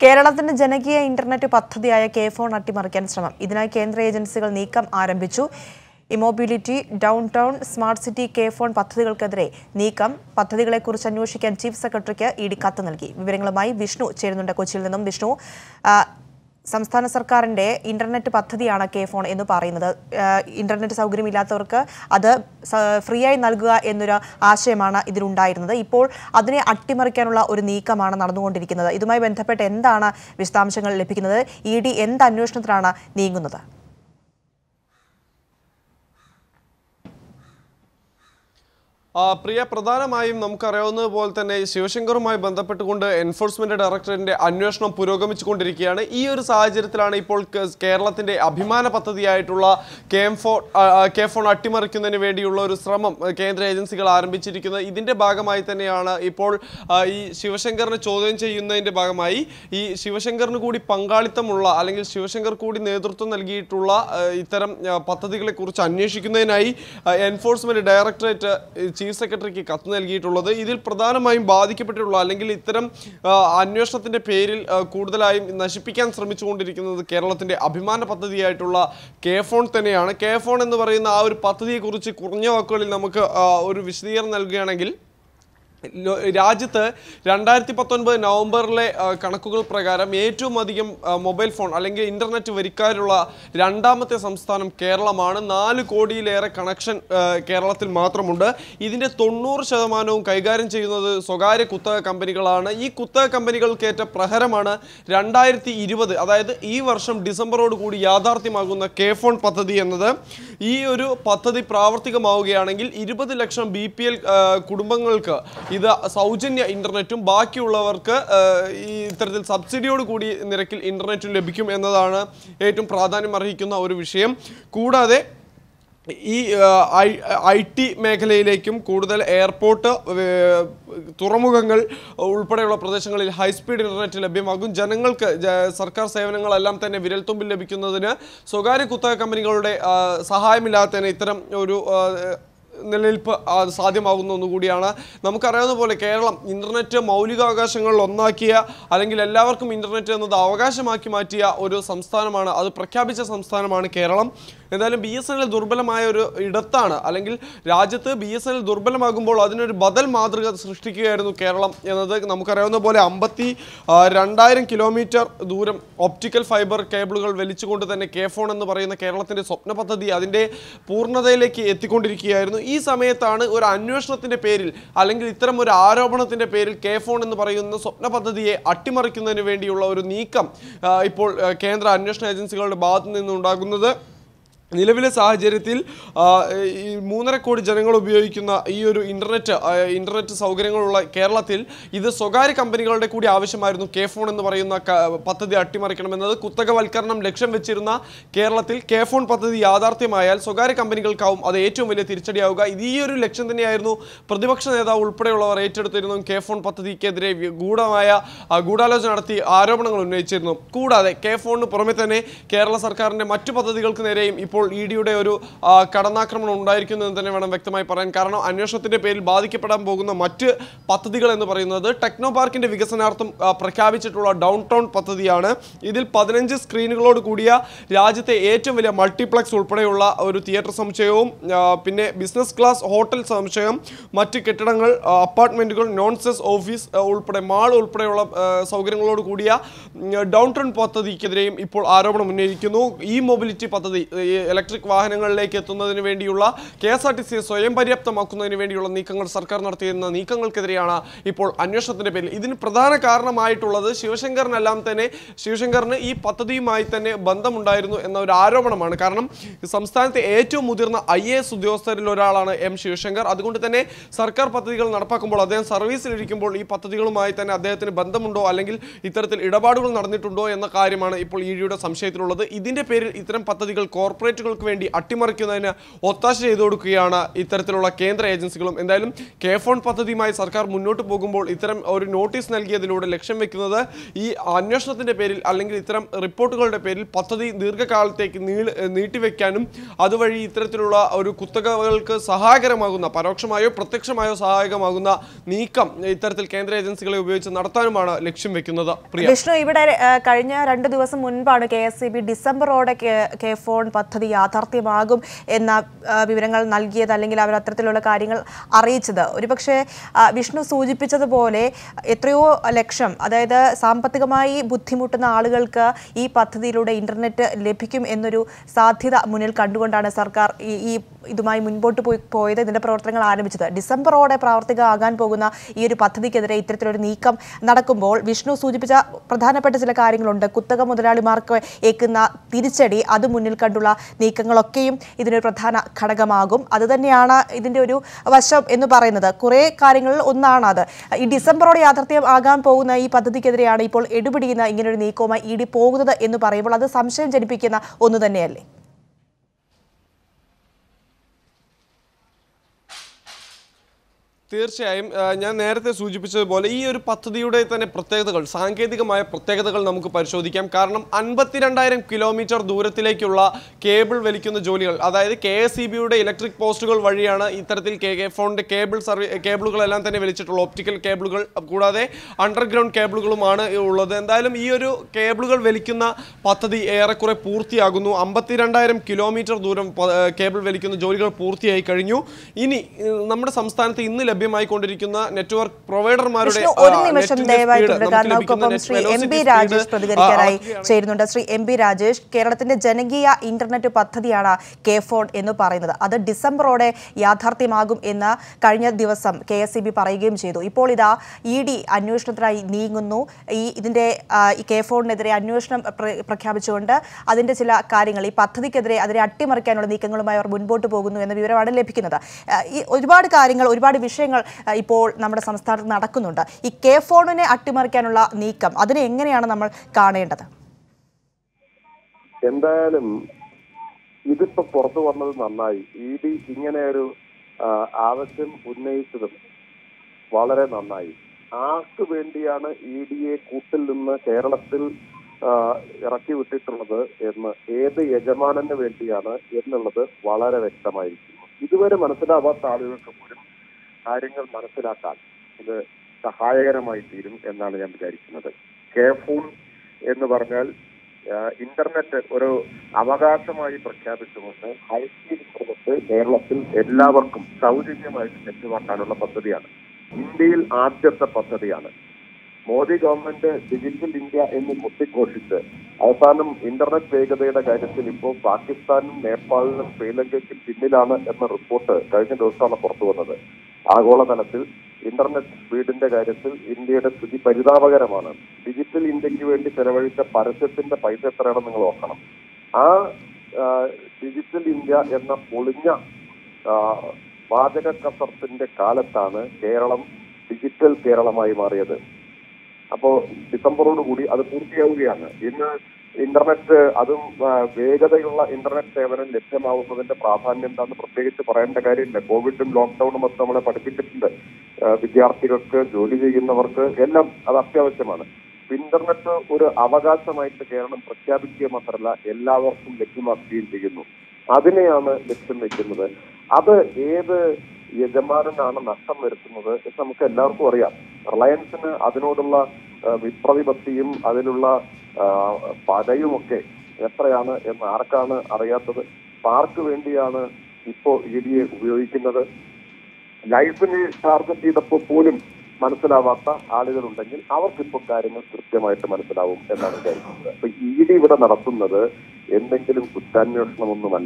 കേരളത്തിന്റെ ജനകീയ ഇന്റർനെറ്റ് പദ്ധതിയായ കെ ഫോൺ അട്ടിമറിക്കാൻ ശ്രമം ഇതിനായി കേന്ദ്ര ഏജൻസികൾ നീക്കം ആരംഭിച്ചു e mobility downtown smart city K FON പദ്ധതികൾക്കെതിരെ നീക്കം പദ്ധതികളെക്കുറിച്ച് അന്വേഷിക്കാൻ ചീഫ് സെക്രട്ടറിക്ക് ഇ ഡി കത്ത് നൽകി വിവരങ്ങളുമായി വിഷ്ണു ചേരുന്നുണ്ട് കൊച്ചിയിൽ നിന്നും വിഷ്ണു ആ, സംസ്ഥാന സർക്കാരിന്റെ ഇന്റർനെറ്റ് പദ്ധതിയാണ് കെ ഫോൺ എന്ന് പറയുന്നത് ആ, ഇന്റർനെറ്റ് സൗകര്യമില്ലാത്തവർക്ക് അത് സ- ഫ്രീ ആയി നൽകുക എന്നൊരു ആശയമാണ് ഇതിലുണ്ടായിരുന്നത് ഇപ്പോൾ അതിനെ അട്ടിമറിക്കാനുള്ള ഒരു നീക്കമാണ് നടന്നുകൊണ്ടിരിക്കുന്നത് ഇതുമായി ബന്ധപ്പെട്ട് എന്താണ് വിശദാംശങ്ങൾ ലഭിക്കുന്നത് ഇ ഡി എന്ത് അന്വേഷണത്തിലാണ് നീങ്ങുന്നത് ആ, പ്രിയ പ്രധാനമായും നമുക്കറിയാവുന്നത് പോലെ തന്നെ ശിവശങ്കറുമായി ബന്ധപ്പെട്ടുകൊണ്ട് എൻഫോഴ്സ്മെന്റ് ഡയറക്ടറേറ്റിന്റെ അന്വേഷണം പുരോഗമിച്ചുകൊണ്ടിരിക്കുകയാണ് ഈ ഒരു സാഹചര്യത്തിലാണ് ഇപ്പോൾ കേ- കേരളത്തിന്റെ അഭിമാന പദ്ധതിയായിട്ടുള്ള കെം ഫോൺ കെ ഫോൺ അട്ടിമറിക്കുന്നതിന് വേണ്ടിയുള്ള ഒരു ശ്രമം ആ, കേന്ദ്ര ഏജൻസികൾ ആരംഭിച്ചിരിക്കുന്നത് ഇതിന്റെ ഭാഗമായി തന്നെയാണ് ഇപ്പോൾ ആ, ഈ ശിവശങ്കറിനെ ചോദ്യം ചെയ്യുന്നതിന്റെ ഭാഗമായി ഈ ശിവശങ്കറിന് കൂടി പങ്കാളിത്തമുള്ള അല്ലെങ്കിൽ ശിവശങ്കർ കൂടി നേതൃത്വം നൽകിയിട്ടുള്ള ആ, ഇത്തരം ആ, പദ്ധതികളെ കുറിച്ച് അന്വേഷിക്കുന്നതിനായി ആ, എൻഫോഴ്സ്മെന്റ് ഡയറക്ടറേറ്റ് ഏ, ചീഫ് സെക്രട്ടറിക്ക് കത്ത് നൽകിയിട്ടുള്ളത് ഇതിൽ പ്രധാനമായും ബാധിക്കപ്പെട്ടിട്ടുള്ള അല്ലെങ്കിൽ ഇത്തരം ആ, അന്വേഷണത്തിന്റെ പേരിൽ ആ, കൂടുതലായും നശിപ്പിക്കാൻ ശ്രമിച്ചുകൊണ്ടിരിക്കുന്നത് കേരളത്തിന്റെ അഭിമാന പദ്ധതിയായിട്ടുള്ള കെ ഫോൺ തന്നെയാണ് കെ ഫോൺ എന്ന് പറയുന്ന ആ ഒരു പദ്ധതിയെക്കുറിച്ച് കുറഞ്ഞ വാക്കുകളിൽ നമുക്ക് ആ, ഒരു വിശദീകരണം നൽകുകയാണെങ്കിൽ ലോ- രാജ്യത്ത് രണ്ടായിരത്തി പത്തൊൻപത് നവംബറിലെ ആ, കണക്കുകൾ പ്രകാരം ഏറ്റവും അധികം ആ, മൊബൈൽ ഫോൺ അല്ലെങ്കിൽ ഇന്റർനെറ്റ് വരിക്കാരുള്ള രണ്ടാമത്തെ സംസ്ഥാനം കേരളമാണ് നാല് കോടിയിലേറെ കണക്ഷൻ ആ, കേരളത്തിൽ മാത്രമുണ്ട് ഇതിന്റെ തൊണ്ണൂറ് ശതമാനവും കൈകാര്യം ചെയ്യുന്നത് സ്വകാര്യ കുത്തക കമ്പനികളാണ് ഈ കുത്തക കമ്പനികൾക്കേറ്റ പ്രഹരമാണ് രണ്ടായിരത്തി ഇരുപത് അതായത് ഈ വർഷം ഡിസംബറോട് കൂടി യാഥാർത്ഥ്യമാകുന്ന കെ ഫോൺ പദ്ധതി എന്നത് ഈ ഒരു പദ്ധതി പ്രാവർത്തികമാവുകയാണെങ്കിൽ ഇരുപത് ലക്ഷം ബി പി എൽ കുടുംബങ്ങൾക്ക് ഇത് സൗജന്യ ഇന്റർനെറ്റും ബാക്കിയുള്ളവർക്ക് ആ, ഈ ഇത്തരത്തിൽ സബ്സിഡിയോട് കൂടി നിരക്കിൽ ഇന്റർനെറ്റും ലഭിക്കും എന്നതാണ് ഏറ്റവും പ്രാധാന്യം അർഹിക്കുന്ന ഒരു വിഷയം കൂടാതെ ഈ ഐ ടി മേഖലയിലേക്കും കൂടുതൽ എയർപോർട്ട് ഏർ, തുറമുഖങ്ങൾ ഉൾപ്പെടെയുള്ള പ്രദേശങ്ങളിൽ ഹൈസ്പീഡ് ഇന്റർനെറ്റ് ലഭ്യമാകും ജനങ്ങൾക്ക് ജ- സർക്കാർ സേവനങ്ങളെല്ലാം തന്നെ വിരൽത്തുമ്പിൽ ലഭിക്കുന്നതിന് സ്വകാര്യ കുത്തക കമ്പനികളുടെ ആ, സഹായമില്ലാതെ തന്നെ ഇത്തരം ഒരു ആ, നിലനിൽപ്പ് ആ, സാധ്യമാകുന്ന ഒന്നുകൂടിയാണ് നമുക്കറിയാവുന്ന പോലെ കേരളം ഇന്റർനെറ്റ് മൗലികാവകാശങ്ങളിൽ ഒന്നാക്കിയ അല്ലെങ്കിൽ എല്ലാവർക്കും ഇന്റർനെറ്റ് എന്നത് അവകാശമാക്കി മാറ്റിയ ഒരു സംസ്ഥാനമാണ് അത് പ്രഖ്യാപിച്ച സംസ്ഥാനമാണ് കേരളം എന്തായാലും ബി എസ് എൻ എൽ ദുർബലമായ ഒരു ഇടത്താണ് അല്ലെങ്കിൽ രാജ്യത്ത് ബി എസ് എൻ എൽ ദുർബലമാകുമ്പോൾ അതിനൊരു ബദൽ മാതൃക സൃഷ്ടിക്കുകയായിരുന്നു കേരളം എന്നത് നമുക്കറിയാവുന്ന പോലെ അമ്പത്തി ആ, രണ്ടായിരം കിലോമീറ്റർ ദൂരം ഒപ്റ്റിക്കൽ ഫൈബർ കേബിളുകൾ വലിച്ചുകൊണ്ട് തന്നെ കെ ഫോൺ എന്ന് പറയുന്ന കേരളത്തിന്റെ സ്വപ്ന പദ്ധതി അതിന്റെ പൂർണ്ണതയിലേക്ക് എത്തിക്കൊണ്ടിരിക്കുകയായിരുന്നു ഈ സമയത്താണ് ഒരു അന്വേഷണത്തിന്റെ പേരിൽ അല്ലെങ്കിൽ ഇത്തരം ഒരു ആരോപണത്തിന്റെ പേരിൽ കെ ഫോൺ എന്ന് പറയുന്ന സ്വപ്ന പദ്ധതിയെ അട്ടിമറിക്കുന്നതിന് വേണ്ടിയുള്ള ഒരു നീക്കം ആ, ഇപ്പോൾ ആ, കേന്ദ്ര അന്വേഷണ ഏജൻസികളുടെ ഭാഗത്തു നിന്നുണ്ടാകുന്നത് നിലവിലെ സാഹചര്യത്തിൽ ആ, ഈ മൂന്നര കോടി ജനങ്ങൾ ഉപയോഗിക്കുന്ന ഈ ഒരു ഇന്റർനെറ്റ് ആ, ഇന്റർനെറ്റ് സൗകര്യങ്ങളുള്ള കേരളത്തിൽ ഇത് സ്വകാര്യ കമ്പനികളുടെ കൂടി ആവശ്യമായിരുന്നു കെ ഫോൺ എന്ന് പറയുന്ന ക- പദ്ധതി അട്ടിമറിക്കണമെന്നത് കുത്തകവൽക്കരണം ലക്ഷ്യം വെച്ചിരുന്ന കേരളത്തിൽ കെ ഫോൺ പദ്ധതി യാഥാർത്ഥ്യമായാൽ സ്വകാര്യ കമ്പനികൾക്കാവും അത് ഏറ്റവും വലിയ തിരിച്ചടിയാവുക ഇത് ഈ ഒരു ലക്ഷ്യം തന്നെയായിരുന്നു പ്രതിപക്ഷ നേതാവ് ഉൾപ്പെടെയുള്ളവർ ഏറ്റെടുത്തിരുന്നു കെ ഫോൺ പദ്ധതിക്കെതിരെ വി- ഗൂഢമായ ആ, ഗൂഢാലോചന നടത്തി ആരോപണങ്ങൾ ഉന്നയിച്ചിരുന്നു കൂടാതെ കെ ഫോണിന് പുറമെ തന്നെ കേരള സർക്കാരിന്റെ മറ്റു പദ്ധതികൾക്ക് നേരെയും ഇപ്പോൾ ഇ ഡിയുടെ ഒരു ആ, കടന്നാക്രമണം ഉണ്ടായിരിക്കുന്നു എന്ന് തന്നെ വേണം വ്യക്തമായി പറയാൻ കാരണം അന്വേഷണത്തിന്റെ പേരിൽ ബാധിക്കപ്പെടാൻ പോകുന്ന മറ്റ് പദ്ധതികൾ എന്ന് പറയുന്നത് ടെക്നോ പാർക്കിന്റെ വികസനാർത്ഥം ആ, പ്രഖ്യാപിച്ചിട്ടുള്ള ഡൗൺ ടൗൺ പദ്ധതിയാണ് ഇതിൽ പതിനഞ്ച് സ്ക്രീനുകളോട് കൂടിയ രാജ്യത്തെ ഏറ്റവും വലിയ മൾട്ടിപ്ലക്സ് ഉൾപ്പെടെയുള്ള ഒരു തിയേറ്റർ സമുച്ചയവും ആ, പിന്നെ ബിസിനസ് ക്ലാസ് ഹോട്ടൽ സമുച്ചയം മറ്റ് കെട്ടിടങ്ങൾ ആ, അപ്പാർട്ട്മെന്റുകൾ നോൺ സെസ് ഓഫീസ് ആ, ഉൾപ്പെടെ മാൾ ഉൾപ്പെടെയുള്ള ആ, സൗകര്യങ്ങളോട് കൂടിയ ഉം, ഡൗൺ ടൗൺ പദ്ധതിക്കെതിരെയും ഇപ്പോൾ ആരോപണം ഉന്നയിക്കുന്നു ഈ മൊബിലിറ്റി പദ്ധതി ഈ ഇലക്ട്രിക് വാഹനങ്ങളിലേക്ക് എത്തുന്നതിന് വേണ്ടിയുള്ള കെ എസ് ആർ ടി സിയെ സ്വയം പര്യാപ്തമാക്കുന്നതിന് വേണ്ടിയുള്ള നീക്കങ്ങൾ സർക്കാർ നടത്തിയിരുന്ന നീക്കങ്ങൾക്കെതിരെയാണ് ഇപ്പോൾ അന്വേഷണത്തിന്റെ പേരിൽ ഇതിന് പ്രധാന കാരണമായിട്ടുള്ളത് ശിവശങ്കറിനെല്ലാം തന്നെ ശിവശങ്കറിന് ഈ പദ്ധതിയുമായി തന്നെ ബന്ധമുണ്ടായിരുന്നു എന്ന ഒരു ആരോപണമാണ് കാരണം സംസ്ഥാനത്തെ ഏറ്റവും മുതിർന്ന ഐ എ എസ് ഉദ്യോഗസ്ഥരിൽ ഒരാളാണ് എം ശിവശങ്കർ അതുകൊണ്ട് തന്നെ സർക്കാർ പദ്ധതികൾ നടപ്പാക്കുമ്പോൾ അദ്ദേഹം സർവീസിലിരിക്കുമ്പോൾ ഈ പദ്ധതികളുമായി തന്നെ അദ്ദേഹത്തിന് ബന്ധമുണ്ടോ അല്ലെങ്കിൽ ഇത്തരത്തിൽ ഇടപാടുകൾ നടന്നിട്ടുണ്ടോ എന്ന കാര്യമാണ് ഇപ്പോൾ ഇ ഡിയുടെ സംശയത്തിലുള്ളത് ഇതിന്റെ പേരിൽ ഇത്തരം പദ്ധതികൾ കോർപ്പറേറ്റ് കോർപ്പറേറ്റുകൾക്ക് വേണ്ടി അട്ടിമറിക്കുന്നതിന് ഒത്താശ ചെയ്തു കൊടുക്കുകയാണ് ഇത്തരത്തിലുള്ള കേന്ദ്ര ഏജൻസികളും എന്തായാലും കെ ഫോൺ പദ്ധതിയുമായി സർക്കാർ മുന്നോട്ട് പോകുമ്പോൾ ഇത്തരം ഒരു നോട്ടീസ് നൽകിയതിലൂടെ ലക്ഷ്യം വെക്കുന്നത് ഈ അന്വേഷണത്തിന്റെ പേരിൽ അല്ലെങ്കിൽ ഇത്തരം റിപ്പോർട്ടുകളുടെ പേരിൽ പദ്ധതി ദീർഘകാലത്തേക്ക് നീള നീട്ടിവെക്കാനും അതുവഴി ഇത്തരത്തിലുള്ള ഒരു കുത്തകകൾക്ക് സഹായകരമാകുന്ന പരോക്ഷമായോ പ്രത്യക്ഷമായോ സഹായകമാകുന്ന നീക്കം ഇത്തരത്തിൽ കേന്ദ്ര ഏജൻസികളെ ഉപയോഗിച്ച് നടത്താനുമാണ് ലക്ഷ്യം വെക്കുന്നത് പ്രിയ വിഷ്ണു ഇവിടെ ആ, കഴിഞ്ഞ രണ്ട് ദിവസം മുൻപാണ് കെ എസ് സി ബി ഡിസംബറോടെ കെ- കെ ഫോൺ പദ്ധതി യാഥാർത്ഥ്യമാകും എന്ന ആ, വിവരങ്ങൾ നൽകിയത് അല്ലെങ്കിൽ അവർ അത്തരത്തിലുള്ള കാര്യങ്ങൾ അറിയിച്ചത് ഒരുപക്ഷെ ആ, വിഷ്ണു സൂചിപ്പിച്ചതുപോലെ എത്രയോ ലക്ഷം അതായത് സാമ്പത്തികമായി ബുദ്ധിമുട്ടുന്ന ആളുകൾക്ക് ഈ പദ്ധതിയിലൂടെ ഇന്റർനെറ്റ് ലഭിക്കും എന്നൊരു സാധ്യത മുന്നിൽ കണ്ടുകൊണ്ടാണ് സർക്കാർ ഈ ഈ ഇതുമായി മുൻപോട്ട് പോയി പോയത് ഇതിന്റെ പ്രവർത്തനങ്ങൾ ആരംഭിച്ചത് ഡിസംബറോടെ പ്രാവർത്തികമാകാൻ പോകുന്ന ഈ ഒരു പദ്ധതിക്കെതിരെ ഇത്തരത്തിലൊരു നീക്കം നടക്കുമ്പോൾ വിഷ്ണു സൂചിപ്പിച്ച പ്രധാനപ്പെട്ട ചില കാര്യങ്ങളുണ്ട് കുത്തക മുതലാളിമാർക്ക് ഏക്കുന്ന തിരിച്ചടി അത് മുന്നിൽ കണ്ടുള്ള നീക്കങ്ങളൊക്കെയും ഇതിനൊരു പ്രധാന ഘടകമാകും അതുതന്നെയാണ് ഇതിന്റെ ഒരു വശം എന്ന് പറയുന്നത് കുറേ കാര്യങ്ങളിൽ ഒന്നാണ് അത് ഈ ഡിസംബറോടെ യാഥാർത്ഥ്യം ആകാൻ പോകുന്ന ഈ പദ്ധതിക്കെതിരെയാണ് ഇപ്പോൾ എടുപിടിയുന്ന ഇങ്ങനൊരു നീക്കവുമായി ഇ ഡി പോകുന്നത് എന്ന് പറയുമ്പോൾ അത് സംശയം ജനിപ്പിക്കുന്ന ഒന്ന് തന്നെയല്ലേ തീർച്ചയായും ആ, ഞാൻ നേരത്തെ സൂചിപ്പിച്ചതുപോലെ ഈ ഒരു പദ്ധതിയുടെ തന്നെ പ്രത്യേകതകൾ സാങ്കേതികമായ പ്രത്യേകതകൾ നമുക്ക് പരിശോധിക്കാം കാരണം അൻപത്തിരണ്ടായിരം കിലോമീറ്റർ ദൂരത്തിലേക്കുള്ള കേബിൾ വലിക്കുന്ന ജോലികൾ അതായത് കെ എസ് ഇ ബിയുടെ ഇലക്ട്രിക് പോസ്റ്റുകൾ വഴിയാണ് ഇത്തരത്തിൽ കെ കെ ഫോണിന്റെ കേബിൾ സർവീ കേബിളുകളെല്ലാം തന്നെ വലിച്ചിട്ടുള്ള ഒപ്റ്റിക്കൽ കേബിളുകൾ കൂടാതെ അണ്ടർഗ്രൗണ്ട് കേബിളുകളുമാണ് ഉള്ളത് എന്തായാലും ഈ ഒരു കേബിളുകൾ വലിക്കുന്ന പദ്ധതി ഏറെക്കുറെ പൂർത്തിയാകുന്നു അമ്പത്തിരണ്ടായിരം കിലോമീറ്റർ ദൂരം പ- ഏ, കേബിൾ വലിക്കുന്ന ജോലികൾ പൂർത്തിയായി കഴിഞ്ഞു ഇനി ഏ, നമ്മുടെ സംസ്ഥാനത്ത് ഇന്ന് ലഭ്യമായിക്കൊണ്ടിരിക്കുന്ന നെറ്റ്വർക്ക് പ്രൊവൈഡർമാരുടെ വിഷ്ണു ഒരു നിമിഷം ദയവായി തുടരുക നമുക്കൊപ്പം ശ്രീ എം ബി രാജേഷ് പ്രതികരിക്കാനായി ചേരുന്നുണ്ട് ശ്രീ എം ബി രാജേഷ് കേരളത്തിന്റെ ജനകീയ ഇന്റർനെറ്റ് പദ്ധതിയാണ് കെ ഫോൺ എന്ന് പറയുന്നത് അത് ഡിസംബറോടെ യാഥാർത്ഥ്യമാകും എന്ന് കഴിഞ്ഞ ദിവസം കെ എസ് ഇ ബി പറയുകയും ചെയ്തു ഇപ്പോൾ ഇതാ ഇ ഡി അന്വേഷണത്തിനായി നീങ്ങുന്നു ഈ ഇതിന്റെ ആ, ഈ കെ ഫോണിനെതിരെ അന്വേഷണം പ്ര- പ്രഖ്യാപിച്ചുകൊണ്ട് അതിന്റെ ചില കാര്യങ്ങൾ ഈ പദ്ധതിക്കെതിരെ അതിനെ അട്ടിമറിക്കാനുള്ള നീക്കങ്ങളുമായി അവർ മുൻപോട്ട് പോകുന്നു എന്ന വിവരമാണ് ലഭിക്കുന്നത് ആ, ഈ ഒരുപാട് കാര്യങ്ങൾ ഒരുപാട് വിഷയങ്ങൾ ആ, ഇപ്പോൾ നമ്മുടെ സംസ്ഥാനത്ത് നടക്കുന്നുണ്ട് ഈ കെ ഫോണിനെ അട്ടിമറിക്കാനുള്ള നീക്കം അതിനെ എങ്ങനെയാണ് നമ്മൾ കാണേണ്ടത് എന്തായാലും ഇതിപ്പോ പുറത്തു വന്നത് നന്നായി ഇ ഡി ഇങ്ങനെ ഒരു ആ, ആവശ്യം ഉന്നയിച്ചതും വളരെ നന്നായി ആർക്ക് വേണ്ടിയാണ് ഇ ഡിയെ കൂട്ടിൽ നിന്ന് കേരളത്തിൽ ആ, ഇറക്കി വിട്ടിട്ടുള്ളത് എന്ന് ഏത് യജമാനന് വേണ്ടിയാണ് എന്നുള്ളത് വളരെ വ്യക്തമായിരിക്കുന്നു ഇതുവരെ മനസ്സിലാവാത്ത ആളുകൾക്ക് പോലും കാര്യങ്ങൾ മനസ്സിലാക്കാൻ ഇത് സഹായകരമായി തീരും എന്നാണ് ഞാൻ വിചാരിക്കുന്നത് കെ ഫോൺ എന്ന് പറഞ്ഞാൽ ആ, ഇന്റർനെറ്റ് ഒരു അവകാശമായി പ്രഖ്യാപിച്ചുകൊണ്ട് ഹൈസ്പീഡ് കൊടുത്ത് കേരളത്തിൽ എല്ലാവർക്കും സൗജന്യമായിട്ട് ലഭ്യമാക്കാനുള്ള പദ്ധതിയാണ് ഇന്ത്യയിൽ ആദ്യത്തെ പദ്ധതിയാണ് മോദി ഗവൺമെന്റ് ഡിജിറ്റൽ ഇന്ത്യ എന്ന് കുത്തിഘോഷിച്ച് അവസാനം ഇന്റർനെറ്റ് വേഗതയുടെ കാര്യത്തിൽ ഇപ്പോൾ പാകിസ്ഥാനും നേപ്പാളിനും ശ്രീലങ്കയ്ക്കും പിന്നിലാണ് എന്ന റിപ്പോർട്ട് കഴിഞ്ഞ ദിവസമാണ് പുറത്തു വന്നത് ആഗോളതലത്തിൽ ഇന്റർനെറ്റ് സ്പീഡിന്റെ കാര്യത്തിൽ ഇന്ത്യയുടെ സ്ഥിതി പരിതാപകരമാണ് ഡിജിറ്റൽ ഇന്ത്യക്ക് വേണ്ടി ചെലവഴിച്ച പരസ്യത്തിന്റെ പൈസ എത്രയാണെന്ന് നിങ്ങൾ ഓർക്കണം ആ ആ, ഡിജിറ്റൽ ഇന്ത്യ എന്ന പൊളിഞ്ഞ ആ, വാചക കസർത്തിന്റെ കാലത്താണ് കേരളം ഡിജിറ്റൽ കേരളമായി മാറിയത് അപ്പോ ഡിസംബറോട് കൂടി അത് പൂർത്തിയാവുകയാണ് ഇന്ന് ഇന്റർനെറ്റ് അതും ആ, വേഗതയുള്ള ഇന്റർനെറ്റ് സേവനം ലഭ്യമാവുന്നതിന്റെ പ്രാധാന്യം എന്താണെന്ന് പ്രത്യേകിച്ച് പറയേണ്ട കാര്യമില്ല കോവിഡും ലോക്ക്ഡൌണും ഒക്കെ നമ്മളെ പഠിപ്പിച്ചിട്ടുണ്ട് ആ, വിദ്യാർത്ഥികൾക്ക് ജോലി ചെയ്യുന്നവർക്ക് എല്ലാം അത് അത്യാവശ്യമാണ് ഇന്റർനെറ്റ് ഒരു അവകാശമായിട്ട് കേരളം പ്രഖ്യാപിക്കുക മാത്രമല്ല എല്ലാവർക്കും ലഭ്യമാക്കുകയും ചെയ്യുന്നു അതിനെയാണ് ലക്ഷ്യം വെക്കുന്നത് അത് ഏത് യജമാനനാണ് നഷ്ടം വരുത്തുന്നത് എന്ന് നമുക്ക് എല്ലാവർക്കും അറിയാം റിലയൻസിന് അതിനോടുള്ള ആ, വിപ്രതിപത്തിയും അതിലുള്ള ആ, പടയുമൊക്കെ എത്രയാണ് എന്ന് ആർക്കാണ് അറിയാത്തത് ആർക്ക് വേണ്ടിയാണ് ഇപ്പോ ഇ ഡിയെ ഉപയോഗിക്കുന്നത് ലൈഫിന് ടാർഗറ്റ് ചെയ്തപ്പോൾ പോലും മനസ്സിലാവാത്ത ആളുകളുണ്ടെങ്കിൽ അവർക്കിപ്പോൾ കാര്യങ്ങൾ കൃത്യമായിട്ട് മനസ്സിലാവും എന്നാണ് വിചാരിക്കുന്നത് അപ്പൊ ഇ ഡി ഇവിടെ നടത്തുന്നത് എന്തെങ്കിലും കുറ്റാന്വേഷണമൊന്നുമല്ല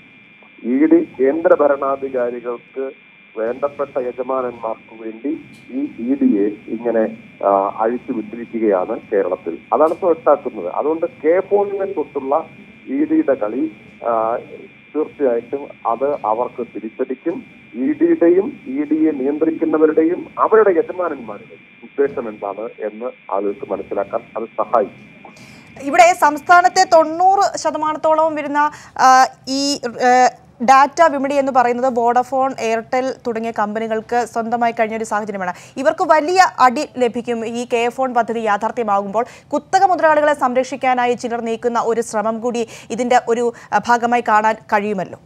ഇ ഡി കേന്ദ്ര ഭരണാധികാരികൾക്ക് വേണ്ടപ്പെട്ട യജമാനന്മാർക്ക് വേണ്ടി ഈ ഇ ഡിയെ ഇങ്ങനെ ആ, അഴിച്ചു വിട്ടിരിക്കുകയാണ് കേരളത്തിൽ അതാണ് ഇപ്പോൾ വ്യക്താക്കുന്നത് അതുകൊണ്ട് കെ ഫോണിനെ തൊട്ടുള്ള ഇ ഡിയുടെ കളി ആ, തീർച്ചയായിട്ടും അത് അവർക്ക് തിരിച്ചടിക്കും ഇ ഡിയുടെയും ഇ ഡിയെ നിയന്ത്രിക്കുന്നവരുടെയും അവരുടെ യജമാനന്മാരുടെയും ഉദ്ദേശം എന്താണ് എന്ന് ആളുകൾക്ക് മനസ്സിലാക്കാൻ അത് സഹായിക്കും ഇവിടെ സംസ്ഥാനത്തെ തൊണ്ണൂറ് ശതമാനത്തോളം വരുന്ന ആ, ഈ ആ, ഡാറ്റ വിപണി എന്ന് പറയുന്നത് വോഡഫോൺ എയർടെൽ തുടങ്ങിയ കമ്പനികൾക്ക് സ്വന്തമായി കഴിഞ്ഞ ഒരു സാഹചര്യമാണ് ഇവർക്ക് വലിയ അടി ലഭിക്കും ഈ കെ ഫോൺ പദ്ധതി യാഥാർത്ഥ്യമാകുമ്പോൾ കുത്തക മുതലാളികളെ സംരക്ഷിക്കാനായി ചിലർ നീക്കുന്ന ഒരു ശ്രമം കൂടി ഇതിന്റെ ഒരു ആ, ഭാഗമായി കാണാൻ കഴിയുമല്ലോ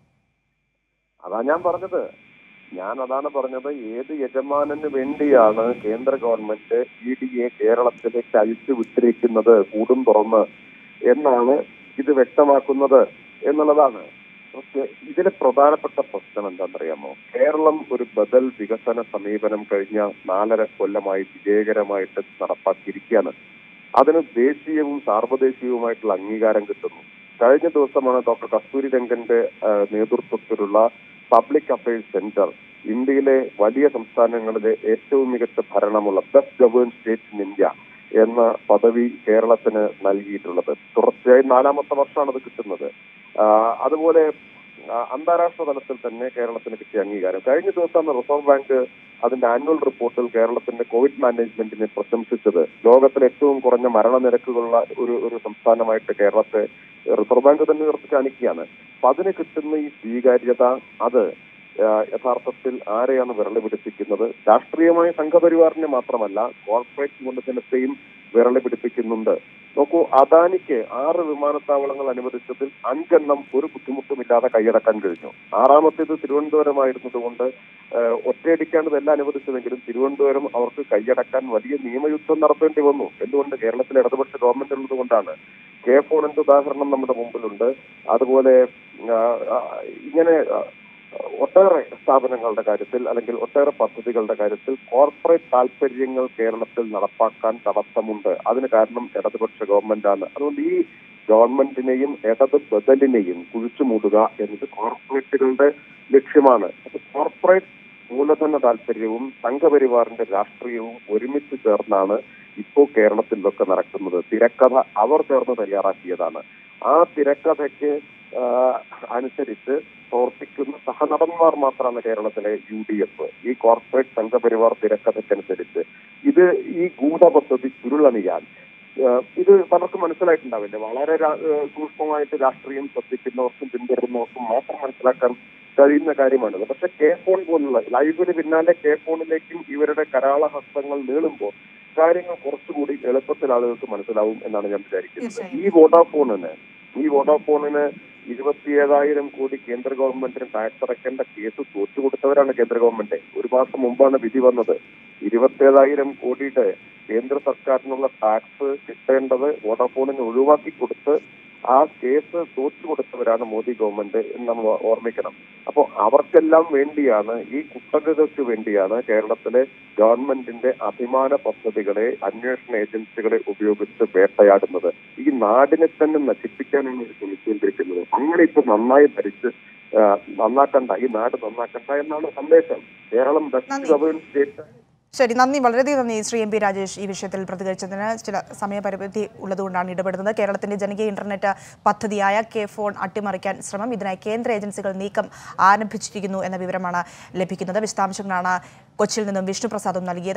അതാ ഞാൻ പറഞ്ഞത് ഞാൻ അതാണ് പറഞ്ഞത് ഏത് യജമാനന് വേണ്ടിയാണ് കേന്ദ്ര ഗവൺമെന്റ് ഇ ഡി എ കേരളത്തിലേക്ക് അഴിച്ചു വിട്ടിരിക്കുന്നത് കൂടും തുറന്ന് എന്നാണ് ഇത് വ്യക്തമാക്കുന്നത് എന്നുള്ളതാണ് പക്ഷേ ഇതിലെ പ്രധാനപ്പെട്ട പ്രശ്നം എന്താണെന്നറിയാമോ കേരളം ഒരു ബദൽ വികസന സമീപനം കഴിഞ്ഞ നാലര കൊല്ലമായി വിജയകരമായിട്ട് നടപ്പാക്കിയിരിക്കുകയാണ് അതിന് ദേശീയവും സാർവദേശീയവുമായിട്ടുള്ള അംഗീകാരം കിട്ടുന്നു കഴിഞ്ഞ ദിവസമാണ് ഡോക്ടർ കസ്തൂരി രംഗന്റെ ആ, നേതൃത്വത്തിലുള്ള പബ്ലിക് അഫയേഴ്സ് സെന്റർ ഇന്ത്യയിലെ വലിയ സംസ്ഥാനങ്ങളിലെ ഏറ്റവും മികച്ച ഭരണമുള്ള best govern state in India എന്ന പദവി കേരളത്തിന് നൽകിയിട്ടുള്ളത് തുടർച്ചയായി നാലാമത്തെ വർഷമാണ് അത് കിട്ടുന്നത് ആ, അതുപോലെ ആ, അന്താരാഷ്ട്ര തലത്തിൽ തന്നെ കേരളത്തിന് കിട്ടിയ അംഗീകാരം കഴിഞ്ഞ ദിവസമാണ് റിസർവ് ബാങ്ക് അതിന്റെ ആനുവൽ റിപ്പോർട്ടിൽ കേരളത്തിന്റെ കോവിഡ് മാനേജ്മെന്റിനെ പ്രശംസിച്ചത് ലോകത്തിലെ ഏറ്റവും കുറഞ്ഞ മരണനിരക്കുകളുള്ള ഒരു ഒരു സംസ്ഥാനമായിട്ട് കേരളത്തെ റിസർവ് ബാങ്ക് തന്നെ ഉയർത്തി കാണിക്കുകയാണ് അപ്പൊ അതിന് കിട്ടുന്ന ഈ സ്വീകാര്യത അത് ആ, യഥാർത്ഥത്തിൽ ആരെയാണ് വിരളി പിടിപ്പിക്കുന്നത് രാഷ്ട്രീയമായ സംഘപരിവാറിനെ മാത്രമല്ല കോർപ്പറേറ്റ് മൂലധനത്തെയും വിരളി പിടിപ്പിക്കുന്നുണ്ട് നോക്കൂ അദാനിക്ക് ആറ് വിമാനത്താവളങ്ങൾ അനുവദിച്ചതിൽ അഞ്ചെണ്ണം ഒരു ബുദ്ധിമുട്ടുമില്ലാതെ കൈയടക്കാൻ കഴിഞ്ഞു ആറാമത്തേത് തിരുവനന്തപുരമായിരുന്നതുകൊണ്ട് ഏഹ്, ഒറ്റയടിക്കാണ് ഇതെല്ലാം അനുവദിച്ചതെങ്കിലും തിരുവനന്തപുരം അവർക്ക് കൈയടക്കാൻ വലിയ നിയമയുദ്ധം നടത്തേണ്ടി വന്നു എന്തുകൊണ്ട് കേരളത്തിലെ ഇടതുപക്ഷ ഗവൺമെന്റ് ഉള്ളത് കൊണ്ടാണ് കെ ഫോണിന്റെ ഉദാഹരണം നമ്മുടെ മുമ്പിലുണ്ട് അതുപോലെ ആ, ആ, ഇങ്ങനെ ആ, ഒട്ടേറെ സ്ഥാപനങ്ങളുടെ കാര്യത്തിൽ അല്ലെങ്കിൽ ഒട്ടേറെ പദ്ധതികളുടെ കാര്യത്തിൽ കോർപ്പറേറ്റ് താല്പര്യങ്ങൾ കേരളത്തിൽ നടപ്പാക്കാൻ തടസ്സമുണ്ട് അതിന് കാരണം ഇടതുപക്ഷ ഗവൺമെന്റാണ് അതുകൊണ്ട് ഈ ഗവൺമെന്റിനെയും ഇടത് ബദലിനെയും കുഴിച്ചു മൂടുക എന്നത് കോർപ്പറേറ്റുകളുടെ ലക്ഷ്യമാണ് അത് കോർപ്പറേറ്റ് മൂലധന താല്പര്യവും സംഘപരിവാറിന്റെ രാഷ്ട്രീയവും ഒരുമിച്ച് ചേർന്നാണ് ഇപ്പോൾ കേരളത്തിൽ ഇതൊക്കെ നടക്കുന്നത് തിരക്കഥ അവർ ചേർന്ന് തയ്യാറാക്കിയതാണ് ആ തിരക്കഥയ്ക്ക് ആ, അനുസരിച്ച് പ്രവർത്തിക്കുന്ന സഹനടന്മാർ മാത്രമാണ് കേരളത്തിലെ യു ഡി എഫ് ഈ കോർപ്പറേറ്റ് സംഘപരിവാർ തിരക്കഥയ്ക്കനുസരിച്ച് ഇത് ഈ ഗൂഢപദ്ധതി ചുരുളണിയാൻ ഏഹ് ഇത് പലർക്കും മനസ്സിലായിട്ടുണ്ടാവില്ല വളരെ രാ- ഏഹ് സൂക്ഷ്മമായിട്ട് രാഷ്ട്രീയം ശ്രദ്ധിക്കുന്നവർക്കും പിന്തുടരുന്നവർക്കും മാത്രം മനസ്സിലാക്കാൻ കഴിയുന്ന കാര്യമാണിത് പക്ഷെ കെ ഫോൺ പോലുള്ള ലൈവിന് പിന്നാലെ കെ ഫോണിലേക്കും ഇവരുടെ കരാളഹസ്തങ്ങൾ നീളുമ്പോൾ കാര്യങ്ങൾ കുറച്ചുകൂടി എളുപ്പത്തിൽ ആളുകൾക്ക് മനസ്സിലാവും എന്നാണ് ഞാൻ വിചാരിക്കുന്നത് തീർച്ചയായും. ഈ വോഡാഫോണിന് ഈ വോഡാഫോണിന് ഇരുപത്തിയേഴായിരം കോടി കേന്ദ്ര ഗവൺമെന്റിന് ടാക്സ് അടയ്ക്കേണ്ട കേസ് തോറ്റുകൊടുത്തവരാണ് കേന്ദ്ര ഗവൺമെന്റ് ഒരു മാസം മുമ്പാണ് വിധി വന്നത് ഇരുപത്തിയേഴായിരം കോടിയുടെ കേന്ദ്ര സർക്കാരിനുള്ള ടാക്സ് കിട്ടേണ്ടത് വോഡാഫോണിന് ഒഴിവാക്കി കൊടുത്ത് ആ കേസ് തോറ്റു കൊടുത്തവരാണ് മോദി ഗവൺമെന്റ് എന്ന് നമ്മൾ ഓർമ്മിക്കണം അപ്പോൾ അവർക്കെല്ലാം വേണ്ടിയാണ് ഈ കുത്തകൾക്ക് വേണ്ടിയാണ് കേരളത്തിലെ ഗവൺമെന്റിന്റെ അഭിമാന പദ്ധതികളെ അന്വേഷണ ഏജൻസികളെ ഉപയോഗിച്ച് വേട്ടയാടുന്നത് ഈ നാടിനെ തന്നെ നശിപ്പിക്കാനാണ് ഇവർ ശ്രമിച്ചുകൊണ്ടിരിക്കുന്നത് അങ്ങനെ ഇപ്പൊ നന്നായി ഭരിച്ച് ആ, നന്നാക്കണ്ട ഈ നാട് നന്നാക്കണ്ട എന്നാണ് സന്ദേശം കേരളം ബെസ്റ്റ് നന്ദി. ഗവേൺ സ്റ്റേറ്റ് ശരി നന്ദി വളരെയധികം നന്ദി ശ്രീ എം പി രാജേഷ് ഈ വിഷയത്തിൽ പ്രതികരിച്ചതിന് ചില സമയപരിമിതി ഉള്ളതുകൊണ്ടാണ് ഇടപെടുന്നത് കേരളത്തിന്റെ ജനകീയ ഇന്റർനെറ്റ് പദ്ധതിയായ കെ ഫോൺ അട്ടിമറിക്കാൻ ശ്രമം ഇതിനായി കേന്ദ്ര ഏജൻസികൾ നീക്കം ആരംഭിച്ചിരിക്കുന്നു എന്ന വിവരമാണ് ലഭിക്കുന്നത് വിശദാംശങ്ങളാണ് കൊച്ചിയിൽ നിന്നും വിഷ്ണുപ്രസാദും നൽകിയത്